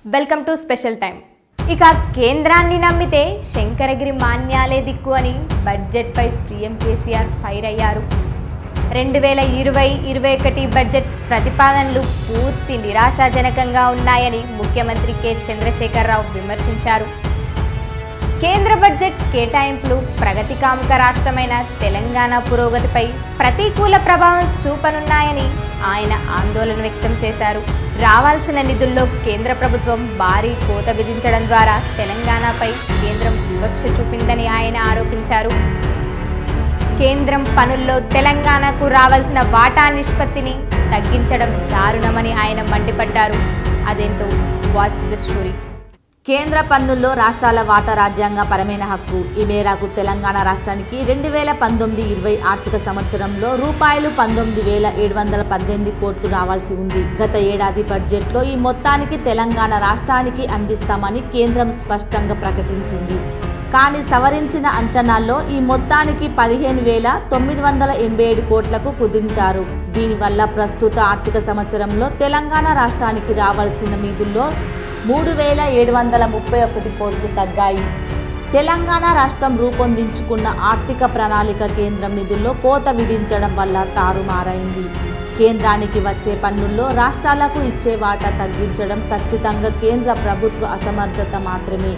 welcome to special time ఇక కేంద్రాన్ని నమ్మితే శంకరగిరి మాన్యాలే దిక్కు అని బడ్జెట్పై సీఎం కేసీఆర్ ఫైర్ అయ్యారు రెండు వేల ఇరవై ఇరవై ఒకటి బడ్జెట్ ప్రతిపాదనలు పూర్తి నిరాశాజనకంగా ఉన్నాయని ముఖ్యమంత్రి కె చంద్రశేఖరరావు విమర్శించారు కేంద్ర బడ్జెట్ కేటాయింపులు ప్రగతి కాముక రాష్ట్రమైన తెలంగాణ పురోగతిపై ప్రతికూల ప్రభావం చూపనున్నాయని ఆయన ఆందోళన వ్యక్తం చేశారు రావాల్సిన నిధుల్లో కేంద్ర ప్రభుత్వం భారీ కోత విధించడం ద్వారా తెలంగాణపై కేంద్రం వివక్ష చూపిందని ఆయన ఆరోపించారు కేంద్రం పనుల్లో తెలంగాణకు రావాల్సిన వాటా నిష్పత్తిని తగ్గించడం దారుణమని ఆయన మండిపడ్డారు అదేంటో వాచ్ ద స్టోరీ కేంద్ర పన్నుల్లో రాష్ట్రాల వాటా రాజ్యాంగ పరమైన హక్కు ఈ మేరకు తెలంగాణ రాష్ట్రానికి రెండు వేల పంతొమ్మిది ఇరవై ఆర్థిక సంవత్సరంలో రూపాయలు పంతొమ్మిది వేల ఏడు వందల పద్దెనిమిది కోట్లు రావాల్సి ఉంది గత ఏడాది బడ్జెట్లో ఈ మొత్తానికి తెలంగాణ రాష్ట్రానికి అందిస్తామని కేంద్రం స్పష్టంగా ప్రకటించింది కానీ సవరించిన అంచనాల్లో ఈ మొత్తానికి పదిహేను వేల తొమ్మిది వందల ఎనభై ఏడు కోట్లకు కుదించారు దీనివల్ల ప్రస్తుత ఆర్థిక సంవత్సరంలో తెలంగాణ రాష్ట్రానికి రావాల్సిన నిధుల్లో మూడు వేల ఏడు వందల ముప్పై ఒకటి కోట్లు తగ్గాయి తెలంగాణ రాష్ట్రం రూపొందించుకున్న ఆర్థిక ప్రణాళిక కేంద్రం నిధుల్లో కోత విధించడం వల్ల తారుమారైంది కేంద్రానికి వచ్చే పన్నుల్లో రాష్ట్రాలకు ఇచ్చే వాటా తగ్గించడం ఖచ్చితంగా కేంద్ర ప్రభుత్వ అసమర్థత మాత్రమే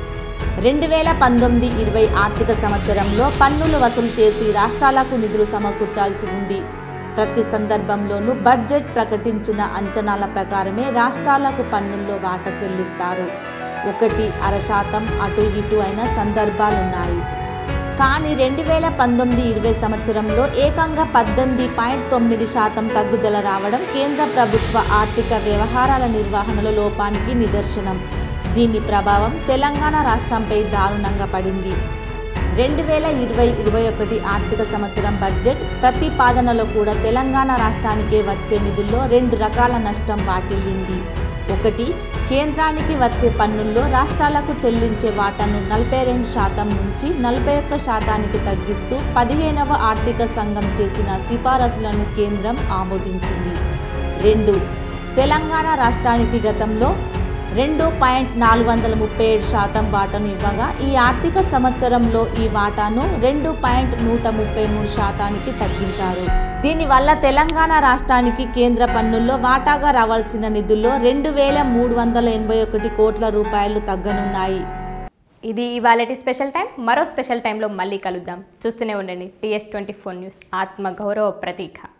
రెండు వేల పంతొమ్మిది ఇరవై ఆర్థిక సంవత్సరంలో పన్నులు వసూలు చేసి రాష్ట్రాలకు నిధులు సమకూర్చాల్సి ఉంది ప్రతి సందర్భంలోనూ బడ్జెట్ ప్రకటించిన అంచనాల ప్రకారమే రాష్ట్రాలకు పన్నుల్లో వాటా చెల్లిస్తారు ఒకటి అర శాతం అటు ఇటు అయిన సందర్భాలున్నాయి కానీ రెండు వేల పంతొమ్మిది ఇరవై సంవత్సరంలో ఏకంగా పద్దెనిమిది పాయింట్ తొమ్మిది శాతం తగ్గుదల రావడం కేంద్ర ప్రభుత్వ ఆర్థిక వ్యవహారాల నిర్వహణలో లోపానికి నిదర్శనం దీని ప్రభావం తెలంగాణ రాష్ట్రంపై దారుణంగా పడింది రెండు వేల ఇరవై ఇరవై ఒకటి ఆర్థిక సంవత్సరం బడ్జెట్ ప్రతిపాదనలో కూడా తెలంగాణ రాష్ట్రానికే వచ్చే నిధుల్లో రెండు రకాల నష్టం వాటిల్లింది ఒకటి కేంద్రానికి వచ్చే పన్నుల్లో రాష్ట్రాలకు చెల్లించే వాటాను నలభై రెండు శాతం నుంచి నలభై ఒక్క శాతానికి తగ్గిస్తూ పదిహేనవ ఆర్థిక సంఘం చేసిన సిఫారసులను కేంద్రం ఆమోదించింది రెండు తెలంగాణ రాష్ట్రానికి గతంలో రెండు పాయింట్ నాలుగు వందల ముప్పై ఏడు శాతం వాటాను ఇవ్వగా ఈ ఆర్థిక సంవత్సరంలో ఈ వాటాను రెండు పాయింట్ నూట ముప్పై మూడు శాతానికి తగ్గించారు దీనివల్ల తెలంగాణ రాష్ట్రానికి కేంద్ర పన్నుల్లో వాటాగా రావాల్సిన నిధుల్లో రెండు వేల మూడు వందల ఎనభై ఒకటి కోట్ల రూపాయలు తగ్గనున్నాయి ఇది ఇవాళటి స్పెషల్ టైం మరో స్పెషల్ టైంలో మళ్ళీ కలుద్దాం చూస్తూనే ఉండండి టీఎస్ ట్వంటీ ఫోర్ న్యూస్ ఆత్మ గౌరవ ప్రతీక